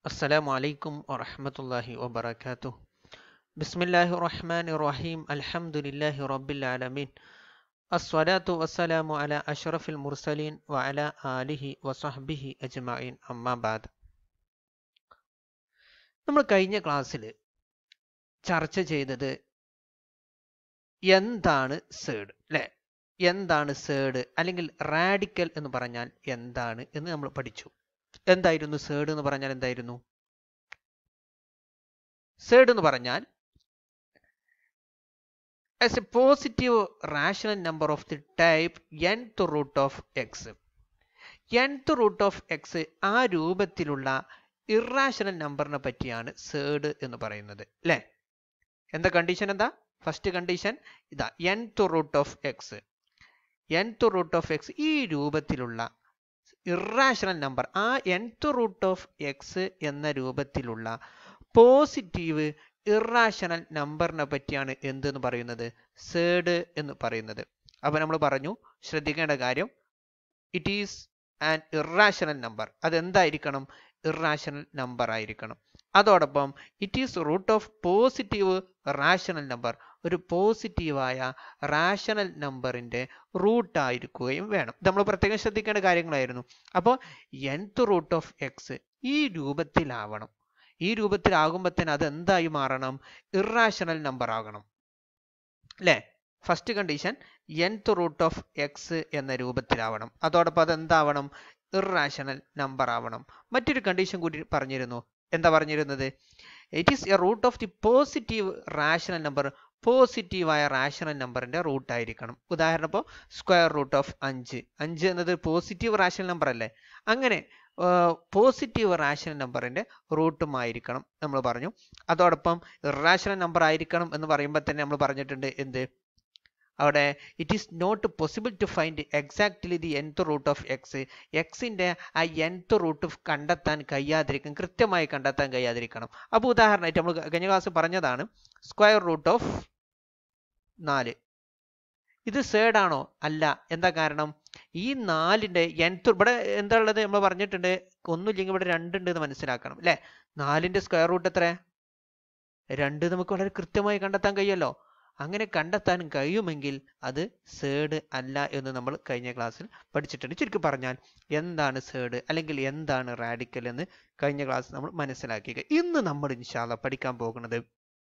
السلام عليكم ورحمة الله وبركاته بسم الله الرحمن الرحيم الحمد لله رب العالمين الصلاة والسلام على أشرف المرسلين وعلى آله وصحبه أجمعين أما بعد നമ്മൾ കഴിഞ്ഞ ക്ലാസ്സിൽ ചർച്ച ചെയ്തത് എന്താണ് സേഡ് അല്ലെ എന്താണ് സേഡ് അല്ലെങ്കിൽ റാഡിക്കൽ എന്ന് പറഞ്ഞാൽ എന്താണ് എന്ന് നമ്മൾ പഠിച്ചു എന്തായിരുന്നു സേഡ് എന്ന് പറഞ്ഞാൽ എന്തായിരുന്നു സേഡ് എന്ന് പറഞ്ഞാൽ as a positive rational number of the type nth root of x nth root of x ആ രൂപത്തിലുള്ള ഇറാഷണൽ നമ്പറിനെ പറ്റിയാണ് സേഡ് എന്ന് പറയുന്നത് അല്ലേ എന്താ കണ്ടീഷൻ എന്താ ഫസ്റ്റ് കണ്ടീഷൻ ഇതാ nth root of x nth root of x ഈ രൂപത്തിലുള്ള ഇറാഷണൽ നമ്പർ ആ nth റൂട്ട് ഓഫ് എക്സ് എന്ന രൂപത്തിലുള്ള പോസിറ്റീവ് ഇറാഷണൽ നമ്പറിനെ പറ്റിയാണ് എന്തെന്ന് പറയുന്നത് സേഡ് എന്ന് പറയുന്നത് അപ്പൊ നമ്മൾ പറഞ്ഞു ശ്രദ്ധിക്കേണ്ട കാര്യം it is an irrational number അതെന്തായിരിക്കണം ഇറാഷണൽ നമ്പർ ആയിരിക്കണം അതോടൊപ്പം it is root of positive rational number ഒരു പോസിറ്റീവായ റാഷണൽ നമ്പറിന്റെ റൂട്ട് ആയിരിക്കുകയും വേണം ഇത് നമ്മൾ പ്രത്യേകം ശ്രദ്ധിക്കേണ്ട കാര്യങ്ങളായിരുന്നു അപ്പോൾ nth റൂട്ട് ഓഫ് എക്സ് ഈ രൂപത്തിലാവണം ഈ രൂപത്തിലാകുമ്പോൾ തന്നെ അത് എന്തായി മാറണം ഇറാഷണൽ നമ്പർ ആകണം അല്ലേ first condition nth root of x എന്ന രൂപത്തിലാവണം അതോടൊപ്പം അത് എന്താവണം ഇറാഷണൽ നമ്പർ ആവണം മറ്റൊരു കണ്ടീഷൻ കൂടി പറഞ്ഞിരുന്നു എന്താ പറഞ്ഞിരുന്നത് it is a root of the positive rational number പോസിറ്റീവായ റാഷണൽ നമ്പറിന്റെ റൂട്ട് ആയിരിക്കണം ഉദാഹരണം ഇപ്പോൾ സ്ക്വയർ റൂട്ട് ഓഫ് അഞ്ച് അഞ്ച് എന്നത് പോസിറ്റീവ് റാഷണൽ നമ്പർ അല്ലേ അങ്ങനെ പോസിറ്റീവ് റാഷണൽ നമ്പറിന്റെ റൂട്ടും ആയിരിക്കണം നമ്മൾ പറഞ്ഞു അതോടൊപ്പം ഇറാഷണൽ നമ്പർ ആയിരിക്കണം എന്ന് പറയുമ്പോൾ തന്നെ നമ്മൾ പറഞ്ഞിട്ടുണ്ട് എന്ത് അവിടെ it is not possible to find exactly the nth root of x എക്സിന്റെ ആ എൻത്ത് റൂട്ട് കണ്ടെത്താൻ കഴിയാതിരിക്കും കൃത്യമായി കണ്ടെത്താൻ കഴിയാതിരിക്കണം അപ്പോൾ ഉദാഹരണമായിട്ട് നമ്മൾ കഴിഞ്ഞ ക്ലാസ് പറഞ്ഞതാണ് സ്ക്വയർ റൂട്ട് ഓഫ് നാല് ഇത് സേഡ് ആണോ അല്ല എന്താ കാരണം ഈ നാലിന്റെ എൻത്ത് ഇവിടെ എന്താ ഉള്ളത് നമ്മൾ പറഞ്ഞിട്ടുണ്ട് ഒന്നുമില്ലെങ്കിൽ ഇവിടെ രണ്ടുണ്ട് എന്ന് മനസ്സിലാക്കണം അല്ലെ നാലിന്റെ സ്ക്വയർ റൂട്ട് എത്ര രണ്ട് നമുക്ക് വളരെ കൃത്യമായി കണ്ടെത്താൻ കഴിയുമല്ലോ അങ്ങനെ കണ്ടെത്താൻ കഴിയുമെങ്കിൽ അത് സേഡ് അല്ല എന്ന് നമ്മൾ കഴിഞ്ഞ ക്ലാസ്സിൽ പഠിച്ചിട്ടുണ്ട് ചുരുക്കി പറഞ്ഞാൽ എന്താണ് സേഡ് അല്ലെങ്കിൽ എന്താണ് റാഡിക്കൽ എന്ന് കഴിഞ്ഞ ക്ലാസ് നമ്മൾ മനസ്സിലാക്കുക ഇന്ന് നമ്മൾ ഇൻഷാല്ല പഠിക്കാൻ പോകുന്നത്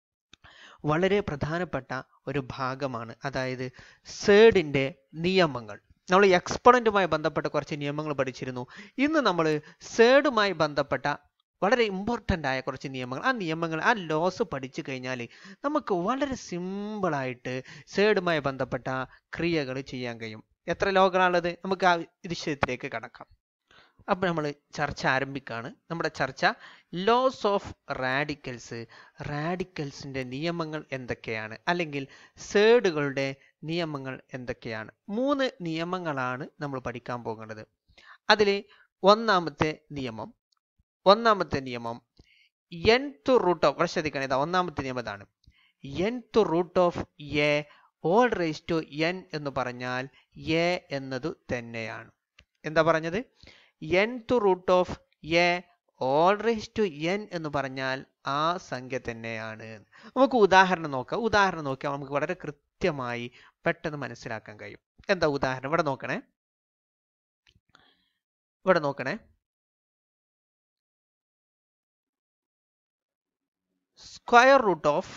വളരെ പ്രധാനപ്പെട്ട ഒരു ഭാഗമാണ് അതായത് സേഡിന്റെ നിയമങ്ങൾ നമ്മൾ എക്സ്പൊണന്റുമായി ബന്ധപ്പെട്ട കുറച്ച് നിയമങ്ങൾ പഠിച്ചിരുന്നു ഇന്ന് നമ്മൾ സേഡുമായി ബന്ധപ്പെട്ട വളരെ ഇമ്പോർട്ടൻ്റ് ആയ കുറച്ച് നിയമങ്ങൾ ആ നിയമങ്ങൾ ആ ലോസ് പഠിച്ചു കഴിഞ്ഞാൽ നമുക്ക് വളരെ സിമ്പിളായിട്ട് സേഡുമായി ബന്ധപ്പെട്ട ക്രിയകൾ ചെയ്യാൻ കഴിയും എത്ര ലോകളാണുള്ളത് നമുക്ക് ആ വിഷയത്തിലേക്ക് കടക്കാം അപ്പോൾ നമ്മൾ ചർച്ച ആരംഭിക്കുകയാണ് നമ്മുടെ ചർച്ച ലോസ് ഓഫ് റാഡിക്കൽസ് റാഡിക്കൽസിൻ്റെ നിയമങ്ങൾ എന്തൊക്കെയാണ് അല്ലെങ്കിൽ സേഡുകളുടെ നിയമങ്ങൾ എന്തൊക്കെയാണ് മൂന്ന് നിയമങ്ങളാണ് നമ്മൾ പഠിക്കാൻ പോകുന്നത് അതിൽ ഒന്നാമത്തെ നിയമം ഒന്നാമത്തെ നിയമം എൻത്ത് റൂട്ട് ഓഫ് ഇവിടെ ശ്രദ്ധിക്കണം ഇതാ ഒന്നാമത്തെ നിയമം ഇതാണ് nth root of a whole raise to n എന്ന് പറഞ്ഞാൽ എ എന്നത് തന്നെയാണ് എന്താ പറഞ്ഞത് nth root of a whole raise to n എന്ന് പറഞ്ഞാൽ ആ സംഖ്യ തന്നെയാണ് നമുക്ക് ഉദാഹരണം നോക്കാം ഉദാഹരണം നോക്കിയാൽ നമുക്ക് വളരെ കൃത്യമായി പെട്ടെന്ന് മനസ്സിലാക്കാൻ കഴിയും എന്താ ഉദാഹരണം ഇവിടെ നോക്കണേ ഇവിടെ നോക്കണേ സ്ക്വയർ റൂട്ട് ഓഫ്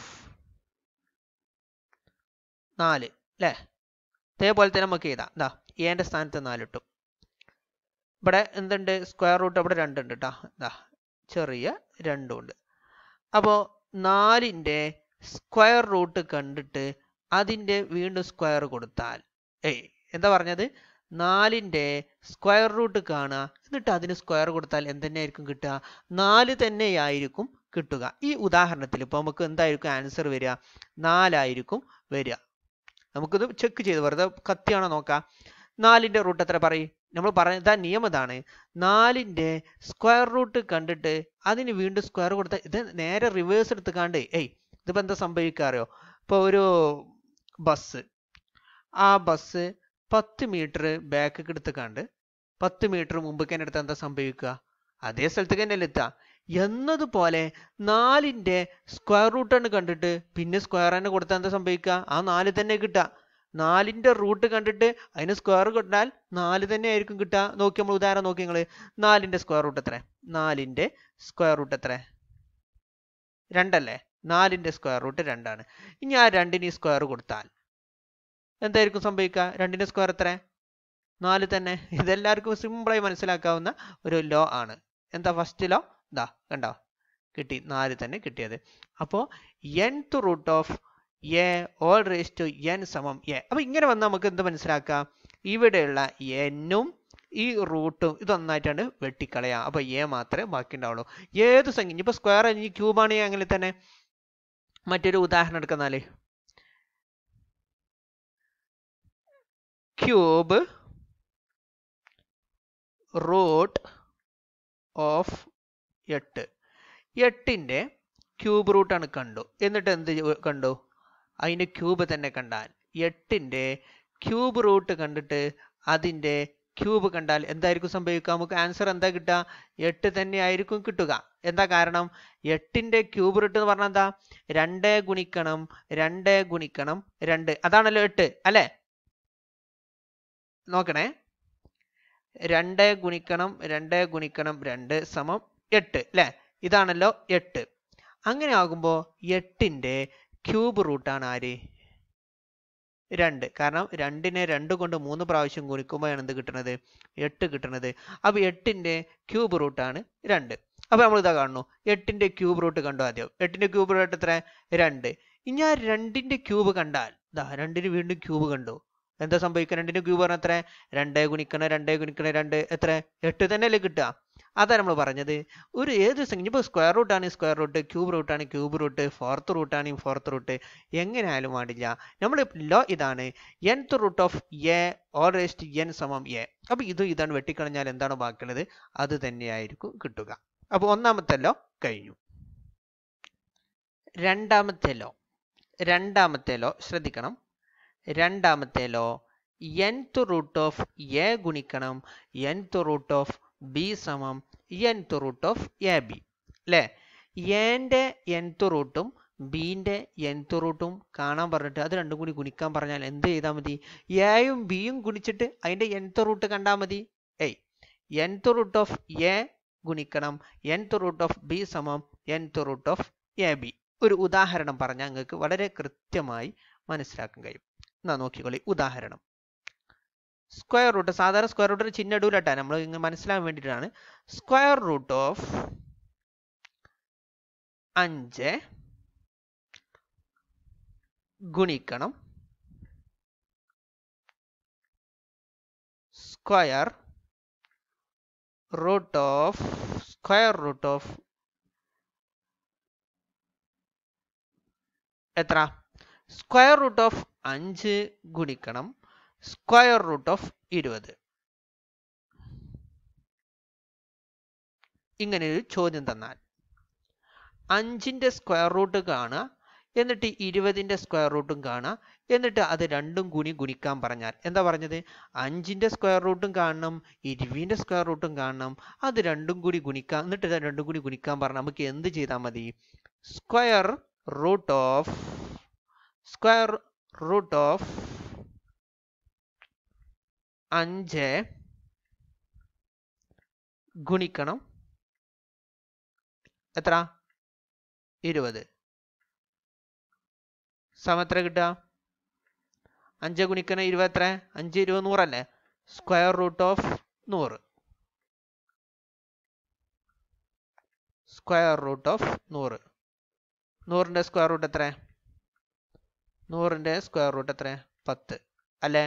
നാല് അല്ലേ അതേപോലെ തന്നെ നമുക്ക് എഴുതാം എന്താ എന്റെ സ്ഥാനത്ത് നാല് ഇട്ടു ഇവിടെ എന്തുണ്ട് സ്ക്വയർ റൂട്ട് ഇവിടെ രണ്ടുണ്ട് കേട്ടോ എന്താ ചെറിയ രണ്ടും ഉണ്ട് അപ്പോൾ നാലിൻ്റെ സ്ക്വയർ റൂട്ട് കണ്ടിട്ട് അതിൻ്റെ വീണ്ടും സ്ക്വയർ കൊടുത്താൽ ഏയ് എന്താ പറഞ്ഞത് നാലിൻ്റെ സ്ക്വയർ റൂട്ട് കാണുക എന്നിട്ട് അതിന് സ്ക്വയർ കൊടുത്താൽ എന്തെന്നെയായിരിക്കും കിട്ടുക നാല് തന്നെയായിരിക്കും കിട്ടുക ഈ ഉദാഹരണത്തിൽ ഇപ്പോൾ നമുക്ക് എന്തായിരിക്കും ആൻസർ വരിക നാലായിരിക്കും വരിക നമുക്കിത് ചെക്ക് ചെയ്ത് വെറുതെ കത്തിയാണോ നോക്കാം നാലിൻ്റെ റൂട്ട് എത്ര പറയും നമ്മൾ പറഞ്ഞ നിയമം ഇതാണ് നാലിൻ്റെ സ്ക്വയർ റൂട്ട് കണ്ടിട്ട് അതിന് വീണ്ടും സ്ക്വയർ കൊടുത്ത ഇത് നേരെ റിവേഴ്സ് എടുത്ത് കാണ്ട് ഏയ് ഇതിപ്പോൾ എന്താ സംഭവിക്കാറിയോ ഇപ്പോൾ ഒരു ബസ് ആ ബസ് പത്ത് മീറ്റർ ബാക്ക് എടുത്ത് കണ്ട് പത്ത് മീറ്റർ മുമ്പ് തന്നെ എടുത്ത് എന്താ സംഭവിക്കുക അതേ സ്ഥലത്തേക്ക് തന്നെ എത്തുക എന്നതുപോലെ നാലിൻ്റെ സ്ക്വയർ റൂട്ടാണ് കണ്ടിട്ട് പിന്നെ സ്ക്വയർ തന്നെ കൊടുത്താൽ എന്താ സംഭവിക്കുക ആ നാല് തന്നെ കിട്ടുക നാലിൻ്റെ റൂട്ട് കണ്ടിട്ട് അതിന് സ്ക്വയർ കിട്ടാൽ നാല് തന്നെ ആയിരിക്കും കിട്ടുക നോക്കി നമ്മൾ ഉദാഹരണം നോക്കി നിങ്ങൾ നാലിൻ്റെ സ്ക്വയർ റൂട്ട് എത്ര നാലിൻ്റെ സ്ക്വയർ റൂട്ട് എത്ര രണ്ടല്ലേ നാലിൻ്റെ സ്ക്വയർ റൂട്ട് രണ്ടാണ് ഇനി ആ രണ്ടിന് ഈ സ്ക്വയർ കൊടുത്താൽ എന്തായിരിക്കും സംഭവിക്കുക രണ്ടിൻ്റെ സ്ക്വയർ എത്ര നാല് തന്നെ ഇതെല്ലാവർക്കും സിമ്പിളായി മനസ്സിലാക്കാവുന്ന ഒരു ലോ ആണ് എന്താ ഫസ്റ്റ് ലോ ഇതാ കണ്ടോ കിട്ടി നാല് തന്നെ കിട്ടിയത് അപ്പോൾ nth root of a whole raise to n സമം എ അപ്പോൾ ഇങ്ങനെ വന്നാൽ നമുക്ക് എന്ത് മനസ്സിലാക്കാം ഇവിടെയുള്ള എന്നും ഈ റൂട്ടും ഇതൊന്നായിട്ടാണ് വെട്ടിക്കളയാം അപ്പോൾ എ മാത്രമേ ബാക്കി ഉണ്ടാവുള്ളൂ ഏത് സംഖ്യ ഇനിയിപ്പോൾ സ്ക്വയർ ഇനി ക്യൂബാണ് അങ്ങനെ തന്നെ മറ്റൊരു ഉദാഹരണം എടുക്കുന്നാല് ക്യൂബ് റൂട്ട് ഓഫ് എട്ട് എട്ടിൻ്റെ ക്യൂബ് റൂട്ടാണ് കണ്ടു എന്നിട്ട് എന്ത് കണ്ടു അതിൻ്റെ ക്യൂബ് തന്നെ കണ്ടാൽ എട്ടിൻ്റെ ക്യൂബ് റൂട്ട് കണ്ടിട്ട് അതിൻ്റെ ക്യൂബ് കണ്ടാൽ എന്തായിരിക്കും സംഭവിക്കുക നമുക്ക് ആൻസർ എന്താ കിട്ടുക എട്ട് തന്നെ ആയിരിക്കും കിട്ടുക എന്താ കാരണം എട്ടിൻ്റെ ക്യൂബ് റൂട്ട് എന്ന് പറഞ്ഞാൽ എന്താ രണ്ട് ഗുണിക്കണം രണ്ട് ഗുണിക്കണം രണ്ട് അതാണല്ലോ എട്ട് അല്ലേ നോക്കണേ രണ്ട് ഗുണിക്കണം രണ്ട് ഗുണിക്കണം രണ്ട് സമം എട്ട് അല്ലേ ഇതാണല്ലോ എട്ട് അങ്ങനെ ആകുമ്പോൾ എട്ടിൻ്റെ ക്യൂബ് റൂട്ടാണ് ആര് രണ്ട് കാരണം രണ്ടിനെ രണ്ട് കൊണ്ട് മൂന്ന് പ്രാവശ്യം ഗുണിക്കുമ്പോഴാണ് എന്ത് കിട്ടുന്നത് എട്ട് കിട്ടുന്നത് അപ്പോൾ എട്ടിൻ്റെ ക്യൂബ് റൂട്ടാണ് രണ്ട് അപ്പോൾ നമ്മൾ ഇതാ കാണുന്നു എട്ടിൻ്റെ ക്യൂബ് റൂട്ട് കണ്ടു ആദ്യം എട്ടിൻ്റെ ക്യൂബ് റൂട്ട് എത്ര രണ്ട് ഇനി ആ രണ്ടിൻ്റെ ക്യൂബ് കണ്ടാൽ ഇതാ രണ്ടിന് വീണ്ടും ക്യൂബ് കണ്ടു എന്താ സംഭവിക്കുക രണ്ടിൻ്റെ ക്യൂബ് പറഞ്ഞാൽ എത്ര രണ്ട് ഗുണിക്കണം രണ്ട് ഗുണിക്കണം രണ്ട് എത്ര എട്ട് തന്നെയല്ലേ കിട്ടുക അതാണ് നമ്മൾ പറഞ്ഞത് ഒരു ഏത് സംഖ്യ ഇപ്പോൾ സ്ക്വയർ റൂട്ടാണ് സ്ക്വയർ റൂട്ട് ക്യൂബ് റൂട്ടാണ് ക്യൂബ് റൂട്ട് ഫോർത്ത് റൂട്ടാണ് ഫോർത്ത് റൂട്ട് എങ്ങനെയായാലും പാടില്ല നമ്മൾ ലോ ഇതാണ് nth root of a whole raised n സമം എ അപ്പോൾ ഇതും ഇതാണ് വെട്ടിക്കളഞ്ഞാൽ എന്താണ് ബാക്കിയുള്ളത് അത് തന്നെയായിരിക്കും കിട്ടുക അപ്പോൾ ഒന്നാമത്തെ ലോ കഴിഞ്ഞു രണ്ടാമത്തെ ലോ രണ്ടാമത്തെ ലോ ശ്രദ്ധിക്കണം രണ്ടാമത്തെ law nth root of a ഗുണിക്കണം എൻത്ത് റൂട്ട് ഓഫ് ബി സമം nth root of a b അല്ലേ എൻ്റെ എൻത്ത് റൂട്ടും ബീൻ്റെ എൻത്ത് റൂട്ടും കാണാൻ പറഞ്ഞിട്ട് അത് രണ്ടും കൂടി ഗുണിക്കാൻ പറഞ്ഞാൽ എന്ത് ചെയ്താൽ മതി എയും ബിയും ഗുണിച്ചിട്ട് അതിൻ്റെ എൻത്ത് റൂട്ട് കണ്ടാൽ മതി ഏയ് എൻത്ത് റൂട്ട് ഓഫ് എ ഗുണിക്കണം എൻത്ത് റൂട്ട് ഓഫ് ബി സമം nth root of a b ഒരു ഉദാഹരണം പറഞ്ഞാൽ നിങ്ങൾക്ക് വളരെ കൃത്യമായി മനസ്സിലാക്കാൻ കഴിയും എന്നാ നോക്കിക്കോളി ഉദാഹരണം സ്ക്വയർ റൂട്ട് സാധാരണ സ്ക്വയർ റൂട്ടിന് ചിഹ്നം ഇടൂലട്ടാ നമ്മൾ ഇങ്ങനെ മനസ്സിലാകാൻ വേണ്ടിയിട്ടാണ് സ്ക്വയർ റൂട്ട് ഓഫ് അഞ്ച് ഗുണിക്കണം square root of square root of എത്ര സ്ക്വയർ റൂട്ട് ഓഫ് അഞ്ച് ഗുണിക്കണം സ്ക്വയർ റൂട്ട് ഓഫ് ഇരുപത് ഇങ്ങനെ ഒരു ചോദ്യം തന്നാൽ അഞ്ചിൻ്റെ സ്ക്വയർ റൂട്ട് കാണുക എന്നിട്ട് ഇരുപതിൻ്റെ സ്ക്വയർ റൂട്ടും കാണുക എന്നിട്ട് അത് രണ്ടും ഗുണി ഗുണിക്കാൻ പറഞ്ഞാൽ എന്താ പറഞ്ഞത് അഞ്ചിൻ്റെ സ്ക്വയർ റൂട്ടും കാണണം ഇരുപതിൻ്റെ സ്ക്വയർ റൂട്ടും കാണണം അത് രണ്ടും കൂടി ഗുണിക്കാം എന്നിട്ട് ഇത് രണ്ടും കൂടി ഗുണിക്കാൻ പറഞ്ഞാൽ നമുക്ക് എന്ത് ചെയ്താൽ മതി square root of square root of അഞ്ച് ഗുണിക്കണം എത്ര ഇരുപത് സമം എത്ര കിട്ടുക അഞ്ച് ഗുണിക്കണം ഇരുപത് എത്ര അഞ്ച് ഇരുപത് നൂറല്ലേ സ്ക്വയർ റൂട്ട് ഓഫ് നൂറ് സ്ക്വയർ റൂട്ട് ഓഫ് നൂറ് നൂറിൻ്റെ സ്ക്വയർ റൂട്ട് എത്ര നൂറിൻ്റെ സ്ക്വയർ റൂട്ട് എത്ര പത്ത് അല്ലേ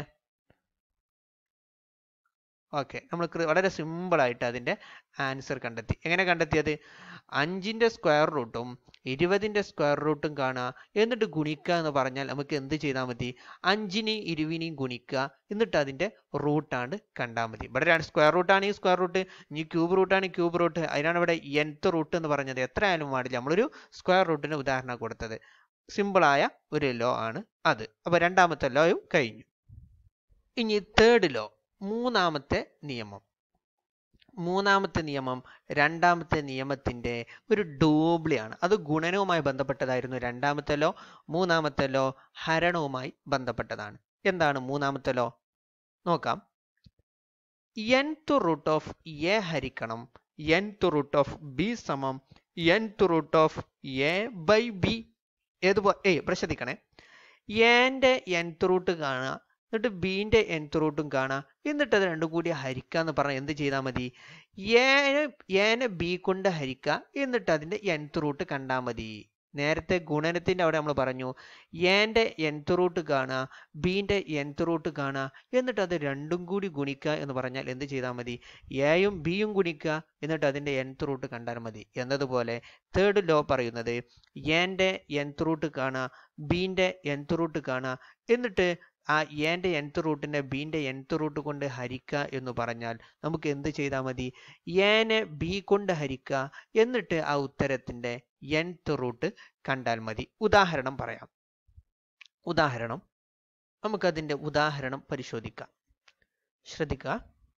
ഓക്കെ നമ്മൾ വളരെ സിമ്പിളായിട്ട് അതിൻ്റെ ആൻസർ കണ്ടെത്തി എങ്ങനെ കണ്ടെത്തിയത് അഞ്ചിൻ്റെ സ്ക്വയർ റൂട്ടും ഇരുപതിൻ്റെ സ്ക്വയർ റൂട്ടും കാണുക എന്നിട്ട് ഗുണിക്കുക എന്ന് പറഞ്ഞാൽ നമുക്ക് എന്ത് ചെയ്താൽ മതി അഞ്ചിനെയും ഇരുവിനെയും ഗുണിക്കുക എന്നിട്ട് അതിൻ്റെ റൂട്ടാണ് കണ്ടാൽ മതി ഇവിടെ രണ്ട് സ്ക്വയർ റൂട്ടാണ് ഈ സ്ക്വയർ റൂട്ട് ഇനി ക്യൂബ് റൂട്ടാണ് ക്യൂബ് റൂട്ട് അതിനാണ് ഇവിടെ എൻത്ത് റൂട്ട് എന്ന് പറഞ്ഞത് എത്ര ആയാലും പാടില്ല നമ്മളൊരു സ്ക്വയർ റൂട്ടിന് ഉദാഹരണം കൊടുത്തത് സിമ്പിളായ ഒരു ലോ ആണ് അത് അപ്പോൾ രണ്ടാമത്തെ ലോയും കഴിഞ്ഞു ഇനി തേർഡ് ലോ മൂന്നാമത്തെ നിയമം മൂന്നാമത്തെ നിയമം രണ്ടാമത്തെ നിയമത്തിന്റെ ഒരു ഡൂപ്ലിയാണ് അത് ഗുണനവുമായി ബന്ധപ്പെട്ടതായിരുന്നു രണ്ടാമത്തെ ലോ മൂന്നാമത്തെ ലോ ഹരണവുമായി ബന്ധപ്പെട്ടതാണ് എന്താണ് മൂന്നാമത്തെ ലോ നോക്കാം എൻത്ത് റൂട്ട് ഓഫ് എ ഹരിക്കണം എൻത്ത് റൂട്ട് ഓഫ് ബി സമം nth root of a by b ഏതുപോലെ ഏ ഇവിടെ ശ്രദ്ധിക്കണേ എൻ്റെ എൻത്ത് റൂട്ട് കാണുക എന്നിട്ട് ബീൻ്റെ എൻത്ത് റൂട്ടും കാണുക എന്നിട്ട് അത് രണ്ടും കൂടി ഹരിക്കുക എന്ന് പറഞ്ഞാൽ എന്ത് ചെയ്താൽ മതി ഏനെ ഏനെ ബി കൊണ്ട് ഹരിക്കുക എന്നിട്ട് അതിൻ്റെ എൻത്ത് റൂട്ട് കണ്ടാൽ മതി നേരത്തെ ഗുണനത്തിൻ്റെ അവിടെ നമ്മൾ പറഞ്ഞു ഏൻ്റെ എൻത്ത് റൂട്ട് കാണുക ബീൻ്റെ എൻത്ത് റൂട്ട് കാണുക എന്നിട്ട് അത് രണ്ടും കൂടി ഗുണിക്കുക എന്ന് പറഞ്ഞാൽ എന്ത് ചെയ്താൽ മതി എയും ബിയും ഗുണിക്കുക എന്നിട്ട് അതിൻ്റെ എൻത്ത് റൂട്ട് കണ്ടാൽ മതി എന്നതുപോലെ തേർഡ് ലോ പറയുന്നത് ഏൻ്റെ എൻത്ത് റൂട്ട് കാണുക ബീൻ്റെ എൻത്ത് റൂട്ട് കാണുക എന്നിട്ട് ആ ഏൻ്റെ എൻത്ത് റൂട്ടിനെ ബീൻ്റെ എൻത്ത് റൂട്ട് കൊണ്ട് ഹരിക്കുക എന്ന് പറഞ്ഞാൽ നമുക്ക് എന്ത് ചെയ്താൽ മതി ഏനെ ബി കൊണ്ട് ഹരിക്കുക എന്നിട്ട് ആ ഉത്തരത്തിൻ്റെ എൻത്ത് റൂട്ട് കണ്ടാൽ മതി ഉദാഹരണം പറയാം ഉദാഹരണം നമുക്കതിൻ്റെ ഉദാഹരണം പരിശോധിക്കാം ശ്രദ്ധിക്കുക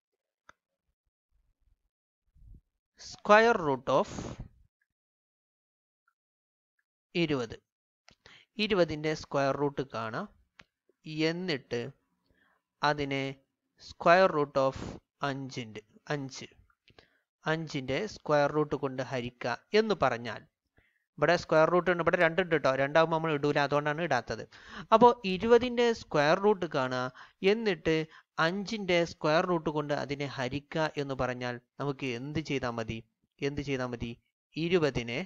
സ്ക്വയർ റൂട്ട് ഓഫ് ഇരുപത് ഇരുപതിൻ്റെ സ്ക്വയർ റൂട്ട് കാണാം എന്നിട്ട് അതിനെ സ്ക്വയർ റൂട്ട് ഓഫ് അഞ്ചിൻ്റെ അഞ്ച് അഞ്ചിൻ്റെ സ്ക്വയർ റൂട്ട് കൊണ്ട് ഹരിക്കുക എന്ന് പറഞ്ഞാൽ ഇവിടെ സ്ക്വയർ റൂട്ട് ഉണ്ട് ഇവിടെ രണ്ടുണ്ട് കേട്ടോ രണ്ടാകുമ്പോൾ നമ്മൾ ഇടൂല അതുകൊണ്ടാണ് ഇടാത്തത് അപ്പോൾ ഇരുപതിൻ്റെ സ്ക്വയർ റൂട്ട് കാണുക എന്നിട്ട് അഞ്ചിൻ്റെ സ്ക്വയർ റൂട്ട് കൊണ്ട് അതിനെ ഹരിക്കുക എന്ന് പറഞ്ഞാൽ നമുക്ക് എന്ത് ചെയ്താൽ മതി എന്ത് ചെയ്താൽ മതി ഇരുപതിനെ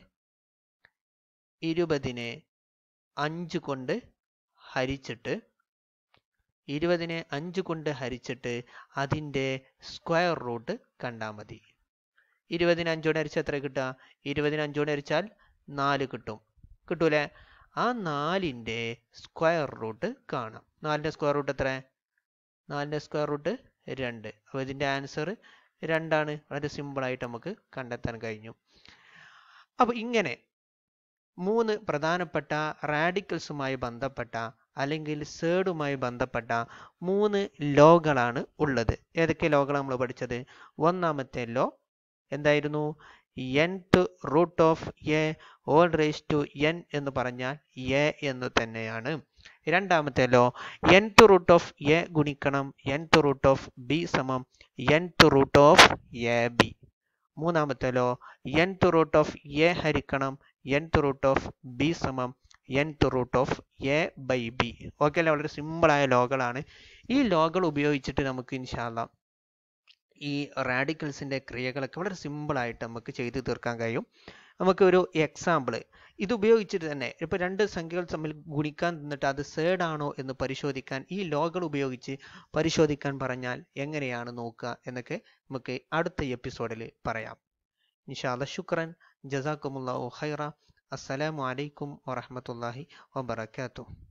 ഇരുപതിനെ അഞ്ച് കൊണ്ട് ഹരിച്ചിട്ട് ഇരുപതിനെ അഞ്ച് കൊണ്ട് ഹരിച്ചിട്ട് അതിൻ്റെ സ്ക്വയർ റൂട്ട് കണ്ടാൽ മതി ഇരുപതിന് അഞ്ചോടെ ഹരിച്ചാൽ എത്ര കിട്ടുക ഇരുപതിന് അഞ്ചോടെ ഹരിച്ചാൽ നാല് കിട്ടും കിട്ടൂലേ ആ നാലിൻ്റെ സ്ക്വയർ റൂട്ട് കാണാം നാലിൻ്റെ സ്ക്വയർ റൂട്ട് എത്ര നാലിൻ്റെ സ്ക്വയർ റൂട്ട് രണ്ട് അപ്പോൾ ഇതിൻ്റെ ആൻസർ രണ്ടാണ് വളരെ സിമ്പിളായിട്ട് നമുക്ക് കണ്ടെത്താൻ കഴിഞ്ഞു അപ്പോൾ ഇങ്ങനെ മൂന്ന് പ്രധാനപ്പെട്ട റാഡിക്കൽസുമായി ബന്ധപ്പെട്ട അല്ലെങ്കിൽ സേഡുമായി ബന്ധപ്പെട്ട മൂന്ന് ലോകളാണ് ഉള്ളത് ഏതൊക്കെ ലോകളാണ് നമ്മൾ പഠിച്ചത് ഒന്നാമത്തെ ലോ എന്തായിരുന്നു nth root of a whole raise to n എന്ന് പറഞ്ഞാൽ എ എന്ന് തന്നെയാണ് രണ്ടാമത്തെ law nth root of a ഗുണിക്കണം എൻത്ത് റൂട്ട് ഓഫ് ബി സമം nth root of a b മൂന്നാമത്തെ law nth root of a ഹരിക്കണം എൻത്ത് റൂട്ട് ഓഫ് ബി സമം nth root of a by b okay അല്ലേ വളരെ സിമ്പിളായ ലോകളാണ് ഈ ലോകൾ ഉപയോഗിച്ചിട്ട് നമുക്ക് ഇൻഷാല്ല ഈ റാഡിക്കൽസിൻ്റെ ക്രിയകളൊക്കെ വളരെ സിമ്പിളായിട്ട് നമുക്ക് ചെയ്തു തീർക്കാൻ കഴിയും നമുക്ക് ഒരു എക്സാമ്പിൾ ഇത് ഉപയോഗിച്ചിട്ട് തന്നെ ഇപ്പോൾ രണ്ട് സംഖ്യകൾ തമ്മിൽ ഗുണിക്കാൻ നിന്നിട്ട് അത് സേഡ് ആണോ എന്ന് പരിശോധിക്കാൻ ഈ ലോകൾ ഉപയോഗിച്ച് പരിശോധിക്കാൻ പറഞ്ഞാൽ എങ്ങനെയാണ് നോക്കുക എന്നൊക്കെ നമുക്ക് അടുത്ത എപ്പിസോഡിൽ പറയാം ഇൻഷാല്ല ശുക്രൻ ജസാക്കുമുല്ലാഹു ഖൈറ അസ്സലാമു അലൈക്കും വറഹമത്തല്ലാഹി വബർക്കാത്തു